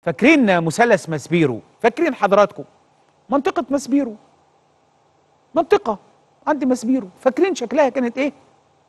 فاكرين مثلث ماسبيرو فاكرين حضراتكم منطقه ماسبيرو منطقه عند ماسبيرو فاكرين شكلها كانت ايه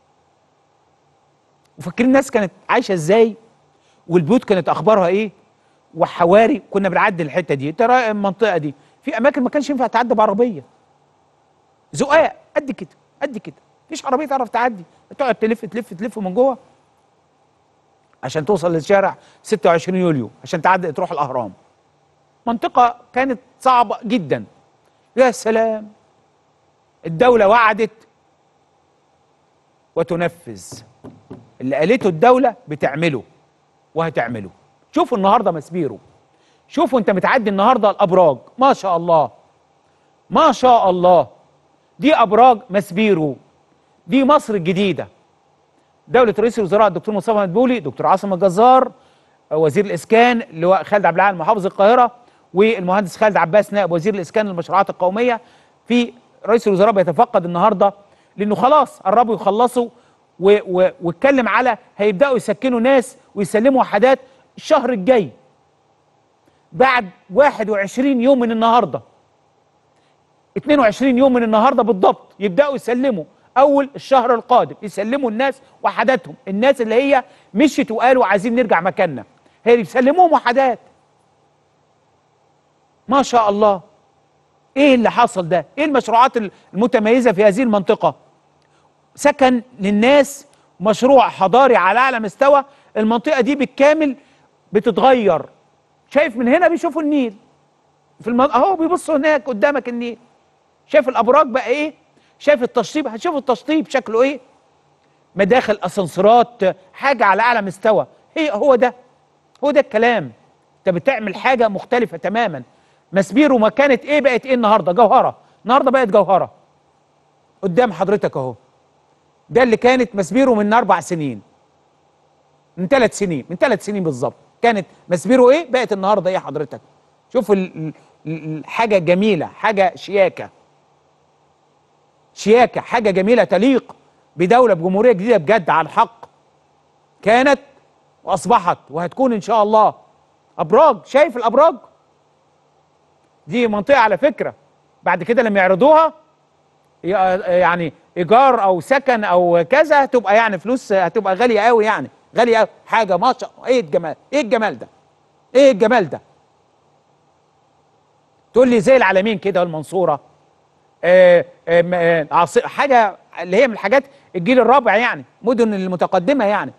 وفاكرين الناس كانت عايشه ازاي والبيوت كانت اخبارها ايه وحواري كنا بنعدي الحته دي ترى المنطقه دي في اماكن ما كانش ينفع تعدي بعربيه زقاق قد كده قد كده مفيش عربيه تعرف تعدي تقعد تلف تلف تلف من جوه عشان توصل للشارع 26 يوليو عشان تعدي تروح الاهرام منطقه كانت صعبه جدا يا سلام الدوله وعدت وتنفذ اللي قالته الدوله بتعمله وهتعمله شوفوا النهارده مسبيرو شوفوا انت متعدي النهارده الابراج ما شاء الله ما شاء الله دي ابراج مسبيرو دي مصر الجديده دوله رئيس الوزراء الدكتور مصطفى مدبولي دكتور عاصم الجزار وزير الاسكان اللواء خالد عبد العال محافظ القاهره والمهندس خالد عباس نائب وزير الاسكان والمشروعات القوميه في رئيس الوزراء بيتفقد النهارده لانه خلاص قربوا يخلصوا و- و- واتكلم على هيبداوا يسكنوا ناس ويسلموا وحدات الشهر الجاي بعد 21 يوم من النهارده 22 يوم من النهارده بالضبط يبداوا يسلموا اول الشهر القادم يسلموا الناس وحداتهم الناس اللي هي مشيت وقالوا عايزين نرجع مكاننا هي اللي بيسلموهم وحدات ما شاء الله ايه اللي حصل ده ايه المشروعات المتميزه في هذه المنطقه سكن للناس مشروع حضاري على اعلى مستوى المنطقه دي بالكامل بتتغير شايف من هنا بيشوفوا النيل في المن... اهو بيبصوا هناك قدامك النيل شايف الابراج بقى ايه شايف التشطيب هتشوف التشطيب شكله ايه مداخل اسانسيرات حاجه على اعلى مستوى هي هو ده هو ده الكلام انت بتعمل حاجه مختلفه تماما مسبيرو ما كانت ايه بقت ايه النهارده جوهره النهارده بقت جوهره قدام حضرتك اهو ده اللي كانت مسبيرو من اربع سنين من ثلاث سنين من ثلاث سنين بالظبط كانت مسبيرو ايه بقت النهارده ايه حضرتك شوف ال- ال- ال- حاجه جميله حاجه شياكه شياكه حاجه جميله تليق بدوله بجمهوريه جديده بجد على الحق كانت واصبحت وهتكون ان شاء الله ابراج شايف الابراج دي منطقه على فكره بعد كده لما يعرضوها ي- يعني ايجار او سكن او كذا هتبقى يعني فلوس هتبقى غاليه قوي يعني غاليه قوي حاجه ما شاء الله ايه الجمال ايه الجمال ده ايه الجمال ده تقول لي زي العالمين كده والمنصوره آه آه م- آه عاص- حاجه اللي هي من الحاجات الجيل الرابع يعني مدن المتقدمه يعني